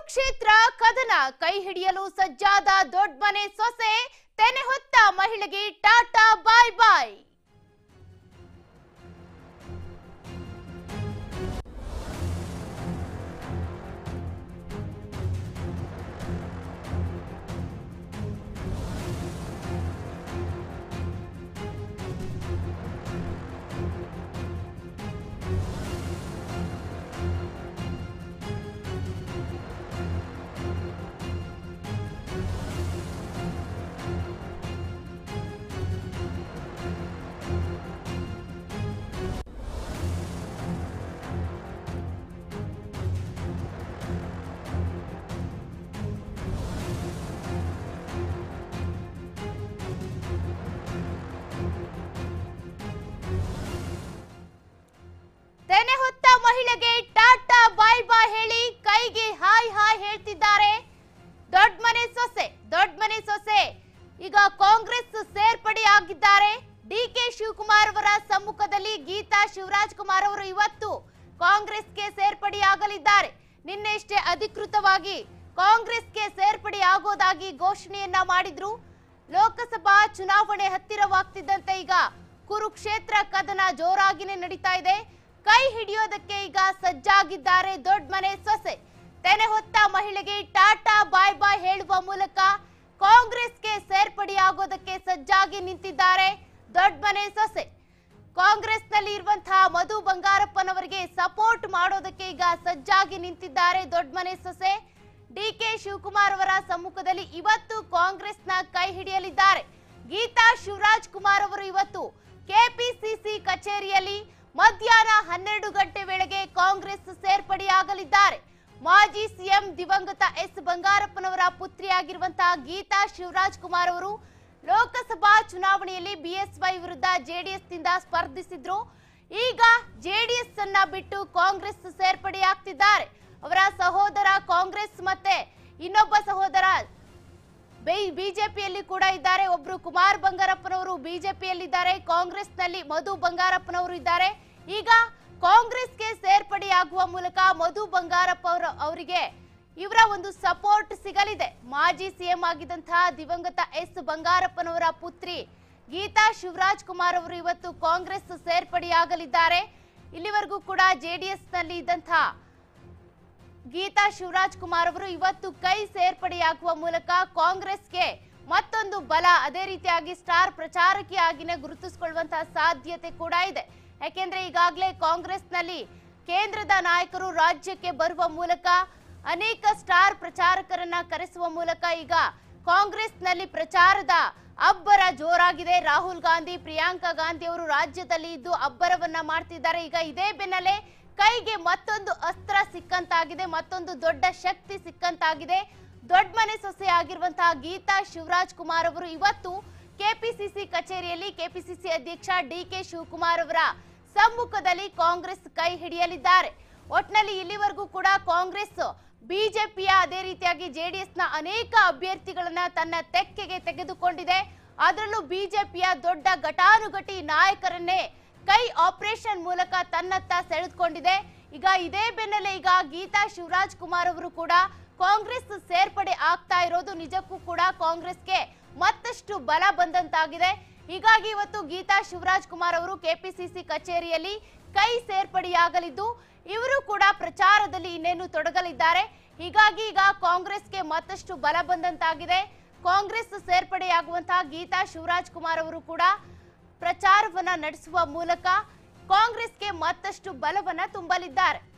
ಕುರುಕ್ಷೇತ್ರ ಕದನ ಕೈ ಹಿಡಿಯಲು ಸಜ್ಜಾದ ದೊಡ್ಡಮನೆ ಸೊಸೆ ತೆನೆ ಹೊತ್ತ ಮಹಿಳೆಗೆ ಟಾಟಾ ಬಾಯ್ ಬಾಯ್ ತೆನೆ ಹೊತ್ತ ಮಹಿಳೆಗೆ ಟಾಟಾ ಬಾಯ್ ಬಾಯ್ ಹೇಳಿ ಕೈಗೆ ಹಾಯ್ ಹಾಯ್ ಹೇಳ್ತಿದ್ದಾರೆ ದೊಡ್ಡ ಮನೆ ಸೊಸೆ ದೊಡ್ಡ ಮನೆ ಸೊಸೆ ಈಗ ಕಾಂಗ್ರೆಸ್ ಸೇರ್ಪಡೆ ಆಗಿದ್ದಾರೆ ಡಿ ಕೆ ಶಿವಕುಮಾರ್ ಅವರ ಸಮ್ಮುಖದಲ್ಲಿ ಗೀತಾ ಶಿವರಾಜ್ ಕುಮಾರ್ ಅವರು ಇವತ್ತು ಕಾಂಗ್ರೆಸ್ಗೆ ಸೇರ್ಪಡೆಯಾಗಲಿದ್ದಾರೆ ನಿನ್ನೆಷ್ಟೇ ಅಧಿಕೃತವಾಗಿ ಕಾಂಗ್ರೆಸ್ಗೆ ಸೇರ್ಪಡೆ ಆಗೋದಾಗಿ ಘೋಷಣೆಯನ್ನ ಮಾಡಿದ್ರು ಲೋಕಸಭಾ ಚುನಾವಣೆ ಹತ್ತಿರವಾಗ್ತಿದ್ದಂತೆ ಈಗ ಕುರುಕ್ಷೇತ್ರ ಕದನ ಜೋರಾಗಿನೇ ನಡೀತಾ ಇದೆ ಕೈ ಹಿಡಿಯೋದಕ್ಕೆ ಈಗ ಸಜ್ಜಾಗಿದ್ದಾರೆ ದೊಡ್ಡ ಮನೆ ಸೊಸೆ ತೆನೆ ಹೊತ್ತ ಮಹಿಳೆಗೆ ಟಾಟಾ ಬಾಯ್ ಬಾಯ್ ಹೇಳುವ ಮೂಲಕ ಕಾಂಗ್ರೆಸ್ಗೆ ಸೇರ್ಪಡೆಯಾಗೋದಕ್ಕೆ ಸಜ್ಜಾಗಿ ನಿಂತಿದ್ದಾರೆ ದೊಡ್ಡ ಮನೆ ಸೊಸೆ ಕಾಂಗ್ರೆಸ್ನಲ್ಲಿ ಇರುವಂತಹ ಮಧು ಬಂಗಾರಪ್ಪನವರಿಗೆ ಸಪೋರ್ಟ್ ಮಾಡೋದಕ್ಕೆ ಈಗ ಸಜ್ಜಾಗಿ ನಿಂತಿದ್ದಾರೆ ದೊಡ್ಡ ಮನೆ ಸೊಸೆ ಡಿ ಕೆ ಶಿವಕುಮಾರ್ ಅವರ ಸಮ್ಮುಖದಲ್ಲಿ ಇವತ್ತು ಕಾಂಗ್ರೆಸ್ನ ಕೈ ಹಿಡಿಯಲಿದ್ದಾರೆ ಗೀತಾ ಶಿವರಾಜ್ ಕುಮಾರ್ ಅವರು ಇವತ್ತು ಕೆಪಿಸಿಸಿ ಕಚೇರಿಯಲ್ಲಿ ಮಧ್ಯಾಹ್ನ ಹನ್ನೆರಡು ಗಂಟೆ ವೇಳೆಗೆ ಕಾಂಗ್ರೆಸ್ ಸೇರ್ಪಡೆಯಾಗಲಿದ್ದಾರೆ ಮಾಜಿ ಸಿಎಂ ದಿವಂಗತ ಎಸ್ ಬಂಗಾರಪ್ಪನವರ ಪುತ್ರಿಯಾಗಿರುವಂತಹ ಗೀತಾ ಶಿವರಾಜ್ ಕುಮಾರ್ ಅವರು ಲೋಕಸಭಾ ಚುನಾವಣೆಯಲ್ಲಿ ಬಿಎಸ್ವೈ ವಿರುದ್ಧ ಜೆಡಿಎಸ್ ನಿಂದ ಸ್ಪರ್ಧಿಸಿದ್ರು ಈಗ ಜೆಡಿಎಸ್ ಅನ್ನ ಬಿಟ್ಟು ಕಾಂಗ್ರೆಸ್ ಸೇರ್ಪಡೆಯಾಗ್ತಿದ್ದಾರೆ ಅವರ ಸಹೋದರ ಕಾಂಗ್ರೆಸ್ ಮತ್ತೆ ಇನ್ನೊಬ್ಬ ಸಹೋದರ ಬಿಜೆಪಿಯಲ್ಲಿ ಕೂಡ ಇದ್ದಾರೆ ಒಬ್ರು ಕುಮಾರ್ ಬಂಗಾರಪ್ಪನವರು ಬಿಜೆಪಿಯಲ್ಲಿದ್ದಾರೆ ಕಾಂಗ್ರೆಸ್ನಲ್ಲಿ ಮಧು ಬಂಗಾರಪ್ಪನವರು ಇದ್ದಾರೆ ಈಗ ಕಾಂಗ್ರೆಸ್ಗೆ ಸೇರ್ಪಡೆಯಾಗುವ ಮೂಲಕ ಮಧು ಬಂಗಾರಪ್ಪ ಅವರು ಅವರಿಗೆ ಇವರ ಒಂದು ಸಪೋರ್ಟ್ ಸಿಗಲಿದೆ ಮಾಜಿ ಸಿಎಂ ಆಗಿದ್ದಂತಹ ದಿವಂಗತ ಎಸ್ ಬಂಗಾರಪ್ಪನವರ ಪುತ್ರಿ ಗೀತಾ ಶಿವರಾಜ್ ಕುಮಾರ್ ಅವರು ಇವತ್ತು ಕಾಂಗ್ರೆಸ್ ಸೇರ್ಪಡೆಯಾಗಲಿದ್ದಾರೆ ಇಲ್ಲಿವರೆಗೂ ಕೂಡ ಜೆಡಿಎಸ್ ನಲ್ಲಿ ಇದ್ದಂತಹ ಗೀತಾ ಶಿವರಾಜ್ ಕುಮಾರ್ ಅವರು ಇವತ್ತು ಕೈ ಸೇರ್ಪಡೆಯಾಗುವ ಮೂಲಕ ಕಾಂಗ್ರೆಸ್ಗೆ ಮತ್ತೊಂದು ಬಲ ಅದೇ ರೀತಿಯಾಗಿ ಸ್ಟಾರ್ ಪ್ರಚಾರಕಿಯಾಗಿನೇ ಗುರುತಿಸಿಕೊಳ್ಳುವಂತಹ ಸಾಧ್ಯತೆ ಕೂಡ ಇದೆ ಯಾಕೆಂದ್ರೆ ಈಗಾಗಲೇ ಕಾಂಗ್ರೆಸ್ನಲ್ಲಿ ಕೇಂದ್ರದ ನಾಯಕರು ರಾಜ್ಯಕ್ಕೆ ಬರುವ ಮೂಲಕ ಅನೇಕ ಸ್ಟಾರ್ ಪ್ರಚಾರಕರನ್ನ ಕರೆಸುವ ಮೂಲಕ ಈಗ ಕಾಂಗ್ರೆಸ್ನಲ್ಲಿ ಪ್ರಚಾರದ ಅಬ್ಬರ ಜೋರಾಗಿದೆ ರಾಹುಲ್ ಗಾಂಧಿ ಪ್ರಿಯಾಂಕಾ ಗಾಂಧಿ ಅವರು ರಾಜ್ಯದಲ್ಲಿ ಇದ್ದು ಅಬ್ಬರವನ್ನ ಮಾಡ್ತಿದ್ದಾರೆ ಈಗ ಇದೇ ಬೆನ್ನಲ್ಲೇ ಕೈಗೆ ಮತ್ತೊಂದು ಅಸ್ತ್ರ ಸಿಕ್ಕಂತಾಗಿದೆ ಮತ್ತೊಂದು ದೊಡ್ಡ ಶಕ್ತಿ ಸಿಕ್ಕಂತಾಗಿದೆ ದೊಡ್ಡ ಮನೆ ಸೊಸೆ ಆಗಿರುವಂತಹ ಗೀತಾ ಶಿವರಾಜ್ ಕುಮಾರ್ ಅವರು ಇವತ್ತು ಕೆಪಿಸಿಸಿ ಕಚೇರಿಯಲ್ಲಿ ಕೆಪಿಸಿಸಿ ಅಧ್ಯಕ್ಷ ಡಿ ಕೆ ಶಿವಕುಮಾರ್ ಅವರ ಸಮ್ಮುಖದಲ್ಲಿ ಕಾಂಗ್ರೆಸ್ ಕೈ ಹಿಡಿಯಲಿದ್ದಾರೆ ಒಟ್ನಲ್ಲಿ ಇಲ್ಲಿವರೆಗೂ ಕೂಡ ಕಾಂಗ್ರೆಸ್ ಬಿಜೆಪಿಯ ಅದೇ ರೀತಿಯಾಗಿ ಜೆಡಿಎಸ್ ನ ಅನೇಕ ಅಭ್ಯರ್ಥಿಗಳನ್ನ ತನ್ನ ತೆಕ್ಕೆಗೆ ತೆಗೆದುಕೊಂಡಿದೆ ಅದರಲ್ಲೂ ಬಿಜೆಪಿಯ ದೊಡ್ಡ ಘಟಾನುಘಟಿ ನಾಯಕರನ್ನೇ ಕೈ ಆಪರೇಷನ್ ಮೂಲಕ ತನ್ನತ್ತ ಸೆಳೆದುಕೊಂಡಿದೆ ಈಗ ಇದೇ ಬೆನ್ನಲ್ಲೇ ಈಗ ಗೀತಾ ಶಿವರಾಜ್ ಕುಮಾರ್ ಅವರು ಕೂಡ ಕಾಂಗ್ರೆಸ್ ಸೇರ್ಪಡೆ ಆಗ್ತಾ ಇರೋದು ನಿಜಕ್ಕೂ ಕೂಡ ಕಾಂಗ್ರೆಸ್ಗೆ ಮತ್ತಷ್ಟು ಬಲ ಬಂದಂತಾಗಿದೆ ಹೀಗಾಗಿ ಇವತ್ತು ಗೀತಾ ಶಿವರಾಜ್ ಕುಮಾರ್ ಅವರು ಕೆಪಿಸಿಸಿ ಕಚೇರಿಯಲ್ಲಿ ಕೈ ಸೇರ್ಪಡೆಯಾಗಲಿದ್ದು ಇವರು ಕೂಡ ಪ್ರಚಾರದಲ್ಲಿ ಇನ್ನೇನು ತೊಡಗಲಿದ್ದಾರೆ ಹೀಗಾಗಿ ಈಗ ಕಾಂಗ್ರೆಸ್ಗೆ ಮತ್ತಷ್ಟು ಬಲ ಬಂದಂತಾಗಿದೆ ಕಾಂಗ್ರೆಸ್ ಸೇರ್ಪಡೆಯಾಗುವಂತಹ ಗೀತಾ ಶಿವರಾಜ್ ಕುಮಾರ್ ಅವರು ಕೂಡ ಪ್ರಚಾರವನ್ನ ನಡೆಸುವ ಮೂಲಕ ಕಾಂಗ್ರೆಸ್ಗೆ ಮತ್ತಷ್ಟು ಬಲವನ್ನ ತುಂಬಲಿದ್ದಾರೆ